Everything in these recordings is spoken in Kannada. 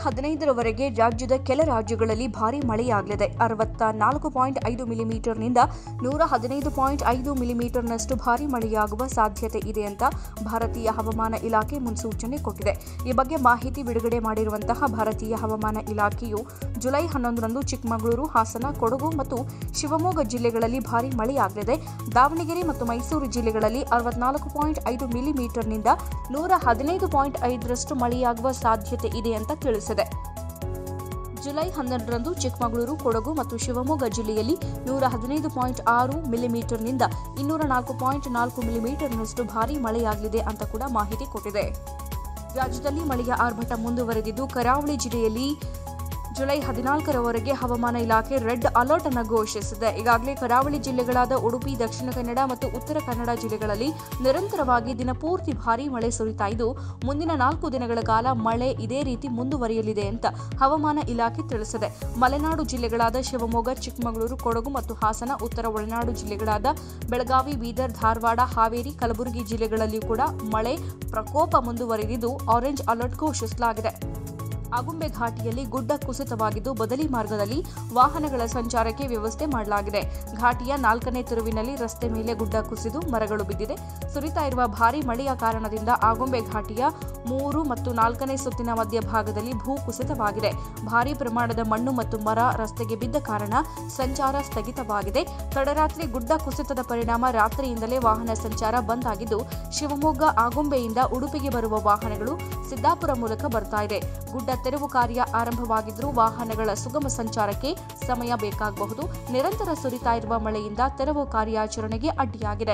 ಹದಿನೈದರವರೆಗೆ ರಾಜ್ಯದ ಕೆಲ ರಾಜ್ಯಗಳಲ್ಲಿ ಭಾರೀ ಮಳೆಯಾಗಲಿದೆ ಅರವತ್ತ ನಾಲ್ಕು ಪಾಯಿಂಟ್ ಐದು ಮಿಲಿಮೀಟರ್ನಿಂದ ನೂರ ಹದಿನೈದು ಪಾಯಿಂಟ್ ಐದು ಮಿಲಿಮೀಟರ್ನಷ್ಟು ಭಾರೀ ಮಳೆಯಾಗುವ ಸಾಧ್ಯತೆ ಇದೆ ಅಂತ ಭಾರತೀಯ ಹವಾಮಾನ ಇಲಾಖೆ ಮುನ್ಸೂಚನೆ ಕೊಟ್ಟಿದೆ ಈ ಬಗ್ಗೆ ಮಾಹಿತಿ ಬಿಡುಗಡೆ ಮಾಡಿರುವಂತಹ ಭಾರತೀಯ ಹವಾಮಾನ ಇಲಾಖೆಯು ಜುಲೈ ಹನ್ನೊಂದರಂದು ಚಿಕ್ಕಮಗಳೂರು ಹಾಸನ ಕೊಡಗು ಮತ್ತು ಶಿವಮೊಗ್ಗ ಜಿಲ್ಲೆಗಳಲ್ಲಿ ಭಾರೀ ಮಳೆಯಾಗಲಿದೆ ದಾವಣಗೆರೆ ಮತ್ತು ಮೈಸೂರು ಜಿಲ್ಲೆಗಳಲ್ಲಿ ಅರವತ್ನಾಲ್ಕು ಪಾಯಿಂಟ್ ಐದು ಮಿಲಿಮೀಟರ್ನಿಂದ ನೂರ ಹದಿನೈದು ಪಾಯಿಂಟ್ ಐದರಷ್ಟು ಮಳೆಯಾಗುವ ಸಾಧ್ಯತೆ ಇದೆ ಅಂತ ತಿಳಿಸಿದೆ ಜುಲೈ ಹನ್ನೆರಡರಂದು ಚಿಕ್ಕಮಗಳೂರು ಕೊಡಗು ಮತ್ತು ಶಿವಮೊಗ್ಗ ಜಿಲ್ಲೆಯಲ್ಲಿ ನೂರ ಹದಿನೈದು ಪಾಯಿಂಟ್ ಆರು ಮಿಲಿಮೀಟರ್ನಿಂದ ಇನ್ನೂರ ನಾಲ್ಕು ಪಾಯಿಂಟ್ ನಾಲ್ಕು ಮಿಲಿಮೀಟರ್ನಷ್ಟು ಭಾರೀ ಮಳೆಯಾಗಲಿದೆ ಅಂತ ಕೂಡ ಮಾಹಿತಿ ಕೊಟ್ಟಿದೆ ರಾಜ್ಯದಲ್ಲಿ ಮಳೆಯ ಆರ್ಭಟ ಮುಂದುವರೆದಿದ್ದು ಕರಾವಳಿ ಜಿಲ್ಲೆಯಲ್ಲಿ ಜುಲೈ ಹದಿನಾಲ್ಕರವರೆಗೆ ಹವಾಮಾನ ಇಲಾಖೆ ರೆಡ್ ಅಲರ್ಟ್ ಅನ್ನು ಘೋಷಿಸಿದೆ ಈಗಾಗಲೇ ಕರಾವಳಿ ಜಿಲ್ಲೆಗಳಾದ ಉಡುಪಿ ದಕ್ಷಿಣ ಕನ್ನಡ ಮತ್ತು ಉತ್ತರ ಕನ್ನಡ ಜಿಲ್ಲೆಗಳಲ್ಲಿ ನಿರಂತರವಾಗಿ ದಿನಪೂರ್ತಿ ಭಾರೀ ಮಳೆ ಸುರಿತಾ ಇದ್ದು ಮುಂದಿನ ನಾಲ್ಕು ದಿನಗಳ ಕಾಲ ಮಳೆ ಇದೇ ರೀತಿ ಮುಂದುವರಿಯಲಿದೆ ಅಂತ ಹವಾಮಾನ ಇಲಾಖೆ ತಿಳಿಸಿದೆ ಮಲೆನಾಡು ಜಿಲ್ಲೆಗಳಾದ ಶಿವಮೊಗ್ಗ ಚಿಕ್ಕಮಗಳೂರು ಕೊಡಗು ಮತ್ತು ಹಾಸನ ಉತ್ತರ ಒಳನಾಡು ಜಿಲ್ಲೆಗಳಾದ ಬೆಳಗಾವಿ ಬೀದರ್ ಧಾರವಾಡ ಹಾವೇರಿ ಕಲಬುರಗಿ ಜಿಲ್ಲೆಗಳಲ್ಲಿಯೂ ಕೂಡ ಮಳೆ ಪ್ರಕೋಪ ಮುಂದುವರಿದಿದ್ದು ಆರೆಂಜ್ ಅಲರ್ಟ್ ಘೋಷಿಸಲಾಗಿದೆ ಆಗುಂಬೆ ಘಾಟಿಯಲ್ಲಿ ಗುಡ್ಡ ಕುಸಿತವಾಗಿದ್ದು ಬದಲಿ ಮಾರ್ಗದಲ್ಲಿ ವಾಹನಗಳ ಸಂಚಾರಕ್ಕೆ ವ್ಯವಸ್ಥೆ ಮಾಡಲಾಗಿದೆ ಘಾಟಿಯ ನಾಲ್ಕನೇ ತಿರುವಿನಲ್ಲಿ ರಸ್ತೆ ಮೇಲೆ ಗುಡ್ಡ ಕುಸಿದು ಮರಗಳು ಬಿದ್ದಿದೆ ಸುರಿತಾ ಇರುವ ಭಾರೀ ಮಳೆಯ ಕಾರಣದಿಂದ ಆಗುಂಬೆ ಘಾಟಿಯ ಮೂರು ಮತ್ತು ನಾಲ್ಕನೇ ಸುತ್ತಿನ ಮಧ್ಯಭಾಗದಲ್ಲಿ ಭೂ ಕುಸಿತವಾಗಿದೆ ಭಾರೀ ಪ್ರಮಾಣದ ಮಣ್ಣು ಮತ್ತು ಮರ ರಸ್ತೆಗೆ ಬಿದ್ದ ಕಾರಣ ಸಂಚಾರ ಸ್ಥಗಿತವಾಗಿದೆ ತಡರಾತ್ರಿ ಗುಡ್ಡ ಕುಸಿತದ ಪರಿಣಾಮ ರಾತ್ರಿಯಿಂದಲೇ ವಾಹನ ಸಂಚಾರ ಬಂದ್ ಆಗಿದ್ದು ಶಿವಮೊಗ್ಗ ಆಗುಂಬೆಯಿಂದ ಉಡುಪಿಗೆ ಬರುವ ವಾಹನಗಳು ಸಿದ್ದಾಪುರ ಮೂಲಕ ಬರ್ತಾ ಇದೆ ಗುಡ್ಡ ತೆರವು ಕಾರ್ಯ ಆರಂಭವಾಗಿದ್ದರೂ ವಾಹನಗಳ ಸುಗಮ ಸಂಚಾರಕ್ಕೆ ಸಮಯ ಬೇಕಾಗಬಹುದು ನಿರಂತರ ಸುರಿತಾ ಇರುವ ಮಳೆಯಿಂದ ತೆರವು ಕಾರ್ಯಾಚರಣೆಗೆ ಅಡ್ಡಿಯಾಗಿದೆ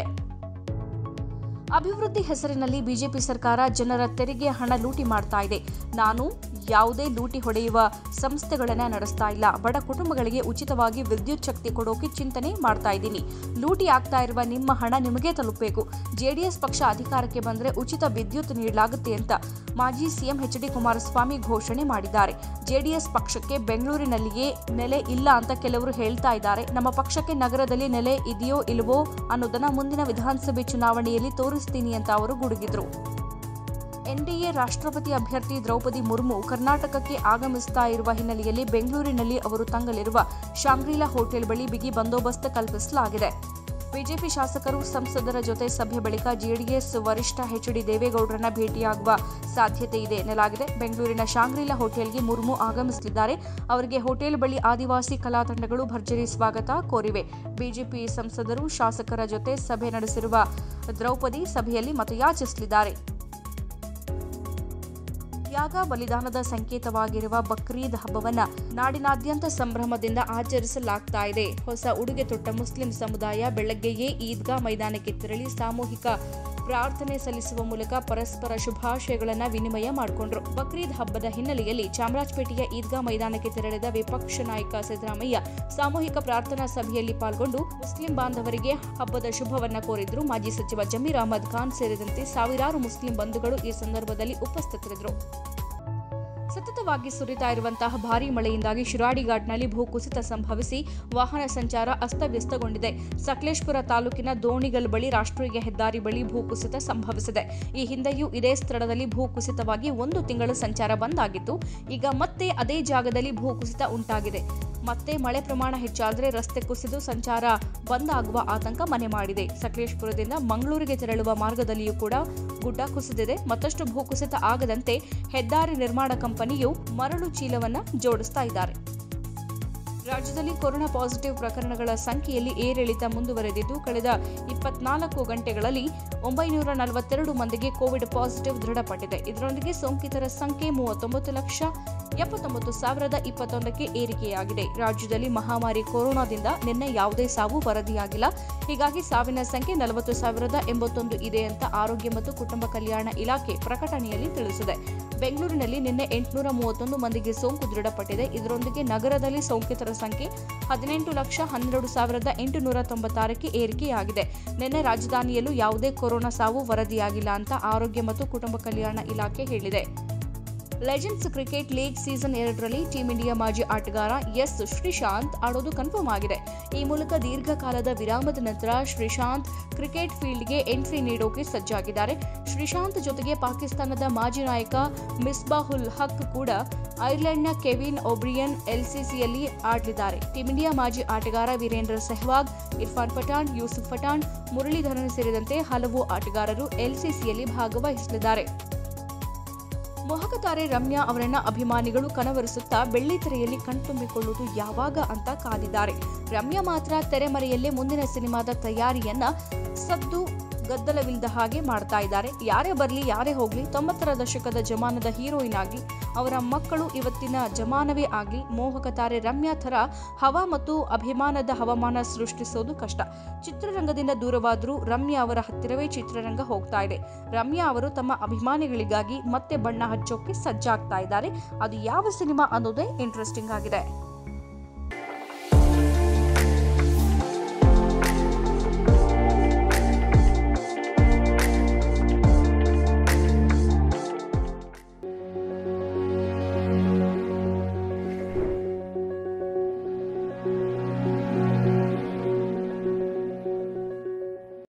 ಅಭಿವೃದ್ಧಿ ಹೆಸರಿನಲ್ಲಿ ಬಿಜೆಪಿ ಸರ್ಕಾರ ಜನರ ತೆರಿಗೆ ಹಣ ಲೂಟಿ ಮಾಡ್ತಾ ಇದೆ ನಾನು ಯಾವುದೇ ಲೂಟಿ ಹೊಡೆಯುವ ಸಂಸ್ಥೆಗಳನ್ನ ನಡೆಸ್ತಾ ಇಲ್ಲ ಬಡ ಕುಟುಂಬಗಳಿಗೆ ಉಚಿತವಾಗಿ ವಿದ್ಯುತ್ ಶಕ್ತಿ ಕೊಡೋಕೆ ಚಿಂತನೆ ಮಾಡ್ತಾ ಇದ್ದೀನಿ ಲೂಟಿ ಆಗ್ತಾ ಇರುವ ನಿಮ್ಮ ಹಣ ನಿಮಗೆ ತಲುಪಬೇಕು ಜೆಡಿಎಸ್ ಪಕ್ಷ ಅಧಿಕಾರಕ್ಕೆ ಬಂದರೆ ಉಚಿತ ವಿದ್ಯುತ್ ನೀಡಲಾಗುತ್ತೆ ಅಂತ ಮಾಜಿ ಸಿಎಂ ಎಚ್ ಡಿ ಕುಮಾರಸ್ವಾಮಿ ಘೋಷಣೆ ಮಾಡಿದ್ದಾರೆ ಜೆಡಿಎಸ್ ಪಕ್ಷಕ್ಕೆ ಬೆಂಗಳೂರಿನಲ್ಲಿಯೇ ನೆಲೆ ಇಲ್ಲ ಅಂತ ಕೆಲವರು ಹೇಳ್ತಾ ಇದ್ದಾರೆ ನಮ್ಮ ಪಕ್ಷಕ್ಕೆ ನಗರದಲ್ಲಿ ನೆಲೆ ಇದೆಯೋ ಇಲ್ವೋ ಅನ್ನೋದನ್ನ ಮುಂದಿನ ವಿಧಾನಸಭೆ ಚುನಾವಣೆಯಲ್ಲಿ ತೋರಿಸ್ತೀನಿ ಅಂತ ಅವರು ಗುಡುಗಿದ್ರು ಎನ್ಡಿಎ ರಾಷ್ಟ್ರಪತಿ ಅಭ್ಯರ್ಥಿ ದ್ರೌಪದಿ ಮುರ್ಮು ಕರ್ನಾಟಕಕ್ಕೆ ಆಗಮಿಸ್ತಾ ಇರುವ ಹಿನ್ನೆಲೆಯಲ್ಲಿ ಬೆಂಗಳೂರಿನಲ್ಲಿ ಅವರು ತಂಗಲಿರುವ ಶಾಂಗ್ರಿಲಾ ಹೋಟೆಲ್ ಬಳಿ ಬಿಗಿ ಬಂದೋಬಸ್ತ್ ಕಲ್ಪಿಸಲಾಗಿದೆ ಬಿಜೆಪಿ ಶಾಸಕರು ಸಂಸದರ ಜೊತೆ ಸಭೆ ಬಳಿಕ ಜೆಡಿಎಸ್ ವರಿಷ್ಠ ಎಚ್ ಡಿ ದೇವೇಗೌಡರನ್ನ ಭೇಟಿಯಾಗುವ ಸಾಧ್ಯತೆ ಇದೆ ಎನ್ನಲಾಗಿದೆ ಬೆಂಗಳೂರಿನ ಶಾಂಗ್ರಿಲಾ ಹೋಟೆಲ್ಗೆ ಮುರ್ಮು ಆಗಮಿಸಲಿದ್ದಾರೆ ಅವರಿಗೆ ಹೋಟೆಲ್ ಬಳಿ ಆದಿವಾಸಿ ಕಲಾ ತಂಡಗಳು ಭರ್ಜರಿ ಸ್ವಾಗತ ಕೋರಿವೆ ಬಿಜೆಪಿ ಸಂಸದರು ಶಾಸಕರ ಜೊತೆ ಸಭೆ ನಡೆಸಿರುವ ದ್ರೌಪದಿ ಸಭೆಯಲ್ಲಿ ಮತಯಾಚಿಸಲಿದ್ದಾರೆ ತ್ಯಾಗ ಬಲಿದಾನದ ಸಂಕೇತವಾಗಿರುವ ಬಕ್ರೀದ್ ಹಬ್ಬವನ್ನ ನಾಡಿನಾದ್ಯಂತ ಸಂಭ್ರಮದಿಂದ ಆಚರಿಸಲಾಗ್ತಾ ಇದೆ ಹೊಸ ಉಡುಗೆ ತೊಟ್ಟ ಮುಸ್ಲಿಂ ಸಮುದಾಯ ಬೆಳಗ್ಗೆಯೇ ಈದ್ಗಾ ಮೈದಾನಕ್ಕೆ ತೆರಳಿ ಸಾಮೂಹಿಕ ಪ್ರಾರ್ಥನೆ ಸಲ್ಲಿಸುವ ಮೂಲಕ ಪರಸ್ಪರ ಶುಭಾಶಯಗಳನ್ನು ವಿನಿಮಯ ಮಾಡಿಕೊಂಡ್ರು ಬಕ್ರೀದ್ ಹಬ್ಬದ ಹಿನ್ನೆಲೆಯಲ್ಲಿ ಚಾಮರಾಜಪೇಟೆಯ ಈದ್ಗಾ ಮೈದಾನಕ್ಕೆ ತೆರಳಿದ ವಿಪಕ್ಷ ನಾಯಕ ಸಿದ್ದರಾಮಯ್ಯ ಸಾಮೂಹಿಕ ಪ್ರಾರ್ಥನಾ ಸಭೆಯಲ್ಲಿ ಪಾಲ್ಗೊಂಡು ಮುಸ್ಲಿಂ ಬಾಂಧವರಿಗೆ ಹಬ್ಬದ ಶುಭವನ್ನ ಕೋರಿದ್ರು ಮಾಜಿ ಸಚಿವ ಜಮೀರ್ ಅಹಮದ್ ಖಾನ್ ಸೇರಿದಂತೆ ಸಾವಿರಾರು ಮುಸ್ಲಿಂ ಬಂಧುಗಳು ಈ ಸಂದರ್ಭದಲ್ಲಿ ಉಪಸ್ಥಿತರಿದ್ದರು ಸತತವಾಗಿ ಸುರಿತಾ ಇರುವಂತಹ ಭಾರೀ ಮಳೆಯಿಂದಾಗಿ ಶಿರಾಡಿ ಘಾಟ್ನಲ್ಲಿ ಭೂಕುಸಿತ ಸಂಭವಿಸಿ ವಾಹನ ಸಂಚಾರ ಅಸ್ತವ್ಯಸ್ತಗೊಂಡಿದೆ ಸಕಲೇಶ್ಪುರ ತಾಲೂಕಿನ ದೋಣಿಗಲ್ ಬಳಿ ರಾಷ್ಟ್ರೀಯ ಹೆದ್ದಾರಿ ಬಳಿ ಭೂಕುಸಿತ ಸಂಭವಿಸಿದೆ ಈ ಹಿಂದೆಯೂ ಇದೇ ಸ್ಥಳದಲ್ಲಿ ಭೂಕುಸಿತವಾಗಿ ಒಂದು ತಿಂಗಳು ಸಂಚಾರ ಬಂದ್ ಆಗಿತ್ತು ಈಗ ಮತ್ತೆ ಅದೇ ಜಾಗದಲ್ಲಿ ಭೂಕುಸಿತ ಉಂಟಾಗಿದೆ ಮತ್ತೆ ಮಳೆ ಪ್ರಮಾಣ ಹೆಚ್ಚಾದರೆ ರಸ್ತೆ ಕುಸಿದು ಸಂಚಾರ ಬಂದ್ ಆಗುವ ಆತಂಕ ಮನೆ ಮಾಡಿದೆ ಸಕಲೇಶ್ಪುರದಿಂದ ಮಂಗಳೂರಿಗೆ ತೆರಳುವ ಮಾರ್ಗದಲ್ಲಿಯೂ ಕೂಡ ಗುಡ್ಡ ಕುಸಿದಿದೆ ಮತ್ತಷ್ಟು ಭೂಕುಸಿತ ಆಗದಂತೆ ಹೆದ್ದಾರಿ ನಿರ್ಮಾಣ ಕಂಪನಿಯು ಮರಳು ಚೀಲವನ್ನ ಜೋಡಿಸ್ತಾ ಇದ್ದಾರೆ ರಾಜ್ಯದಲ್ಲಿ ಕೊರೋನಾ ಪಾಸಿಟಿವ್ ಪ್ರಕರಣಗಳ ಸಂಖ್ಯೆಯಲ್ಲಿ ಏರಿಳಿತ ಮುಂದುವರೆದಿದ್ದು ಕಳೆದ ಇಪ್ಪತ್ನಾಲ್ಕು ಗಂಟೆಗಳಲ್ಲಿ ಒಂಬೈನೂರ ನಲವತ್ತೆರಡು ಮಂದಿಗೆ ಕೋವಿಡ್ ಪಾಸಿಟಿವ್ ದೃಢಪಟ್ಟಿದೆ ಇದರೊಂದಿಗೆ ಸೋಂಕಿತರ ಸಂಖ್ಯೆ ಮೂವತ್ತೊಂಬತ್ತು ಲಕ್ಷ ಎಪ್ಪತ್ತೊಂಬತ್ತು ಸಾವಿರದ ಇಪ್ಪತ್ತೊಂದಕ್ಕೆ ಏರಿಕೆಯಾಗಿದೆ ರಾಜ್ಯದಲ್ಲಿ ಮಹಾಮಾರಿ ಕೊರೋನಾದಿಂದ ನಿನ್ನೆ ಯಾವುದೇ ಸಾವು ವರದಿಯಾಗಿಲ್ಲ ಹೀಗಾಗಿ ಸಾವಿನ ಸಂಖ್ಯೆ ನಲವತ್ತು ಸಾವಿರದ ಎಂಬತ್ತೊಂದು ಇದೆ ಅಂತ ಆರೋಗ್ಯ ಮತ್ತು ಕುಟುಂಬ ಕಲ್ಯಾಣ ಇಲಾಖೆ ಪ್ರಕಟಣೆಯಲ್ಲಿ ತಿಳಿಸಿದೆ ಬೆಂಗಳೂರಿನಲ್ಲಿ ನಿನ್ನೆ ಎಂಟುನೂರ ಮೂವತ್ತೊಂದು ಮಂದಿಗೆ ಸೋಂಕು ದೃಢಪಟ್ಟಿದೆ ಇದರೊಂದಿಗೆ ನಗರದಲ್ಲಿ ಸೋಂಕಿತರ ಸಂಖ್ಯೆ ಹದಿನೆಂಟು ಲಕ್ಷ ಹನ್ನೆರಡು ಸಾವಿರದ ಎಂಟುನೂರ ತೊಂಬತ್ತಾರಕ್ಕೆ ಏರಿಕೆಯಾಗಿದೆ ನಿನ್ನೆ ರಾಜಧಾನಿಯಲ್ಲೂ ಯಾವುದೇ ಕೊರೋನಾ ಸಾವು ವರದಿಯಾಗಿಲ್ಲ ಅಂತ ಆರೋಗ್ಯ ಮತ್ತು ಕುಟುಂಬ ಕಲ್ಯಾಣ ಇಲಾಖೆ ಹೇಳಿದೆ ಲೆಜೆಂಡ್ಸ್ ಕ್ರಿಕೆಟ್ ಲೀಗ್ ಸೀಸನ್ ಎರಡರಲ್ಲಿ ಟೀಂ ಇಂಡಿಯಾ ಮಾಜಿ ಆಟಗಾರ ಎಸ್ ಶ್ರೀಶಾಂತ್ ಆಡೋದು ಕನ್ಫರ್ಮ್ ಆಗಿದೆ ಈ ಮೂಲಕ ದೀರ್ಘಕಾಲದ ವಿರಾಮದ ನಂತರ ಶ್ರೀಶಾಂತ್ ಕ್ರಿಕೆಟ್ ಫೀಲ್ಡ್ಗೆ ಎಂಟ್ರಿ ನೀಡೋಕೆ ಸಜ್ಜಾಗಿದ್ದಾರೆ ಶ್ರೀಶಾಂತ್ ಜೊತೆಗೆ ಪಾಕಿಸ್ತಾನದ ಮಾಜಿ ನಾಯಕ ಮಿಸ್ಬಾಹುಲ್ ಹಕ್ ಕೂಡ ಐರ್ಲೆಂಡ್ನ ಕೆವಿನ್ ಒಬ್ರಿಯನ್ ಎಲ್ಸಿಸಿಯಲ್ಲಿ ಆಡಲಿದ್ದಾರೆ ಟೀಂ ಇಂಡಿಯಾ ಮಾಜಿ ಆಟಗಾರ ವೀರೇಂದ್ರ ಸೆಹ್ವಾಗ್ ಇರ್ಫಾನ್ ಪಠಾಣ್ ಯೂಸುಫ್ ಪಠಾಣ್ ಮುರಳೀಧರನ್ ಸೇರಿದಂತೆ ಹಲವು ಆಟಗಾರರು ಎಲ್ಸಿಸಿಯಲ್ಲಿ ಭಾಗವಹಿಸಲಿದ್ದಾರೆ ಮೋಹಕ ತಾರೆ ರಮ್ಯಾ ಅವರನ್ನ ಅಭಿಮಾನಿಗಳು ಕನವರಿಸುತ್ತಾ ಬೆಳ್ಳಿತೆರೆಯಲ್ಲಿ ಕಣ್ತುಂಬಿಕೊಳ್ಳುವುದು ಯಾವಾಗ ಅಂತ ಕಾದಿದ್ದಾರೆ ರಮ್ಯಾ ಮಾತ್ರ ತೆರೆಮರೆಯಲ್ಲೇ ಮುಂದಿನ ಸಿನಿಮಾದ ತಯಾರಿಯನ್ನ ಸದ್ದು ಗದ್ದಲವಿಲ್ಲದ ಹಾಗೆ ಮಾಡ್ತಾ ಇದ್ದಾರೆ ಯಾರೇ ಬರಲಿ ಯಾರೇ ಹೋಗ್ಲಿ ತೊಂಬತ್ತರ ದಶಕದ ಜಮಾನದ ಹೀರೋಯಿನ್ ಆಗಲಿ ಅವರ ಮಕ್ಕಳು ಇವತ್ತಿನ ಜಮಾನವೇ ಆಗಲಿ ಮೋಹಕ ತಾರೆ ರಮ್ಯಾ ಥರ ಹವಾ ಮತ್ತು ಅಭಿಮಾನದ ಹವಾಮಾನ ಸೃಷ್ಟಿಸೋದು ಕಷ್ಟ ಚಿತ್ರರಂಗದಿಂದ ದೂರವಾದರೂ ರಮ್ಯಾ ಅವರ ಹತ್ತಿರವೇ ಚಿತ್ರರಂಗ ಹೋಗ್ತಾ ಇದೆ ರಮ್ಯಾ ಅವರು ತಮ್ಮ ಅಭಿಮಾನಿಗಳಿಗಾಗಿ ಮತ್ತೆ ಬಣ್ಣ ಹಚ್ಚೋಕೆ ಸಜ್ಜಾಗ್ತಾ ಇದ್ದಾರೆ ಅದು ಯಾವ ಸಿನಿಮಾ ಅನ್ನೋದೇ ಇಂಟ್ರೆಸ್ಟಿಂಗ್ ಆಗಿದೆ